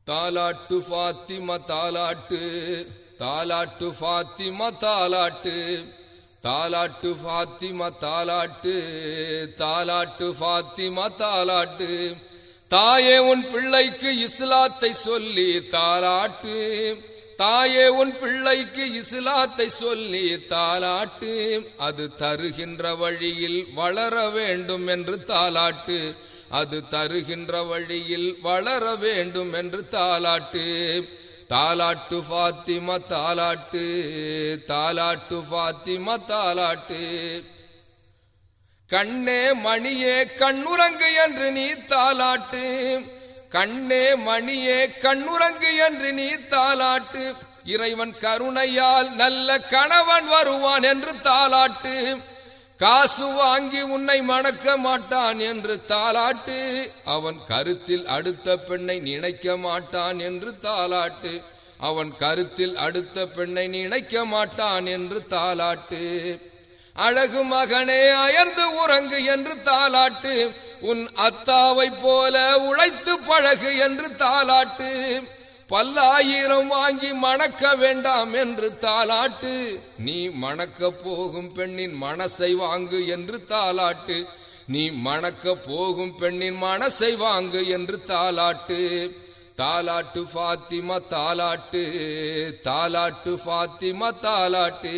தாலாட்டு ஃபாத்திமா தாலாட்டு தாலாட்டு ஃபாத்திமா தாலாட்டு தாலாட்டு ஃபாத்திமா தாலாட்டு தாலாட்டு ஃபாத்திமா தாலாட்டு தாயே உன் பிள்ளைக்கு இஸ்லாத்தை சொல்லி தாலாட்டு தாயே உன் பிள்ளைக்கு இஸ்லாத்தை சொல்லி தாலாட்டு அது தருகின்ற வழியில் வளர வேண்டும் என்று தாலாட்டு அது தருகின்ற வழியில் வளர வேண்டும் என்று தாலாட்டு தாலாட்டு ஃபாத்திமா தாலாட்டு தாலாட்டு ஃபாத்திமா தாலாட்டு கண்ணே மணியே கண்ணுறங்கு என்று நீ தாலாட்டு கண்ணே மணியே கண்ணுறங்கு என்று நீ தாலாட்டு இறைவன் கருணையால் நல்ல கணவன் வருவான் என்று தாலாட்டு காசு வாங்கி உன்னை மணக்க மாட்டான் என்று தாலாட்டு அவன் கருத்தில் அடுத்த பெண்ணை நினைக்க மாட்டான் என்று தாலாட்டு அவன் கருத்தில் அடுத்த பெண்ணை நினைக்க மாட்டான் என்று தாலாட்டு அழகு மகனே அயர்ந்து உறங்கு என்று தாலாட்டு உன் அத்தாவை போல உழைத்து பழகு என்று தாலாட்டு பல்லாயிரம் வாங்கி மணக்க வேண்டாம் என்று தாலாட்டு நீ மணக்க போகும் பெண்ணின் மனசை வாங்கு என்று தாலாட்டு நீ மணக்க போகும் பெண்ணின் மனசை வாங்கு என்று தாலாட்டு தாலாட்டு ஃபாத்திமா தாலாட்டு தாலாட்டு ஃபாத்திமா தாலாட்டு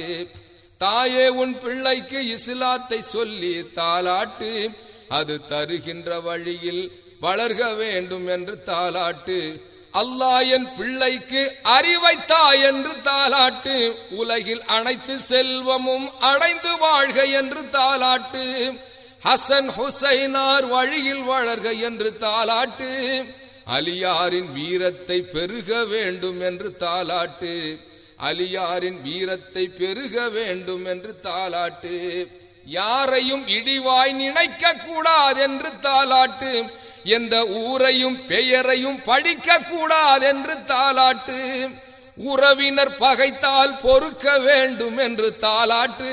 தாயே உன் பிள்ளைக்கு இஸ்லாத்தை சொல்லி தாலாட்டு அது தருகின்ற வழியில் வளர்க வேண்டும் என்று தாலாட்டு அல்லாஹ் என் பிள்ளைக்கு அறிவைத்தா என்று தாலாட்டு உலகில் அனைத்து செல்வமும் அடைந்து வாழ்க என்று தாலாட்டு ஹசன் ஹுசைனார் வழியில் வளர்க என்று தாலாட்டு அலியாரின் வீரத்தை பெருக வேண்டும் என்று தாலாட்டு அலியாரின் வீரத்தை பெருக வேண்டும் என்று தாலாட்டு யாரையும் இடிவாய் நினைக்க கூடாது என்று தாலாட்டு எந்த ஊரையும் பெயரையும் படிக்க கூடாது என்று தாலாட்டு உறவினர் பகைத்தால் பொறுக்க வேண்டும் என்று தாலாட்டு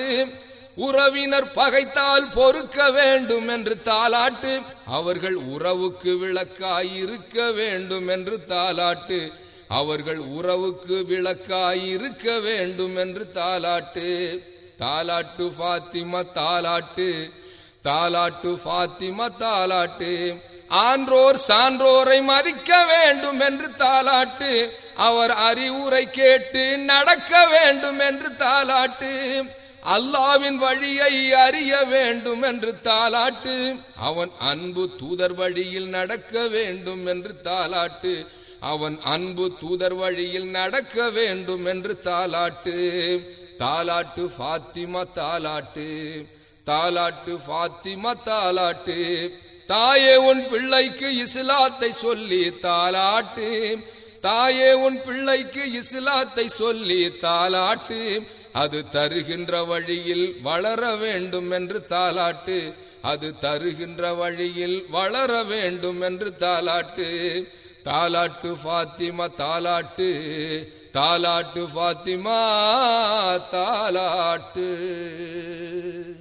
உறவினர் பகைத்தால் பொறுக்க வேண்டும் என்று தாலாட்டு அவர்கள் உறவுக்கு விளக்காய் இருக்க வேண்டும் என்று தாலாட்டு அவர்கள் உறவுக்கு விளக்காய் இருக்க வேண்டும் என்று தாலாட்டு தாலாட்டு ஃபாத்திமா தாலாட்டு தாலாட்டு ஃபாத்திமா தாலாட்டு ஆன்றோர் சான்றோரை மதிக்க வேண்டும் என்று தாலாட்டு அவர் அறிவுரை கேட்டு நடக்க வேண்டும் என்று தாலாட்டு அல்லாவின் வழியை அறிய வேண்டும் என்று தாலாட்டு அவன் அன்பு தூதர் வழியில் நடக்க வேண்டும் என்று தாலாட்டு அவன் அன்பு தூதர் வழியில் நடக்க வேண்டும் என்று தாலாட்டு தாலாட்டு ஃபாத்திமா தாலாட்டு தாலாட்டு ஃபாத்திமா தாலாட்டு தாயே உன் பிள்ளைக்கு இஸ்லாத்தை சொல்லி தாலாட்டு தாயே உன் பிள்ளைக்கு இஸ்லாத்தை சொல்லி தாலாட்டு அது தருகின்ற வழியில் வளர வேண்டும் என்று தாலாட்டு அது தருகின்ற வழியில் வளர வேண்டும் என்று தாலாட்டு தாலாட்டு ஃபாத்திமா தாலாட்டு தாலாட்டு ஃபாத்திமா தாலாட்டு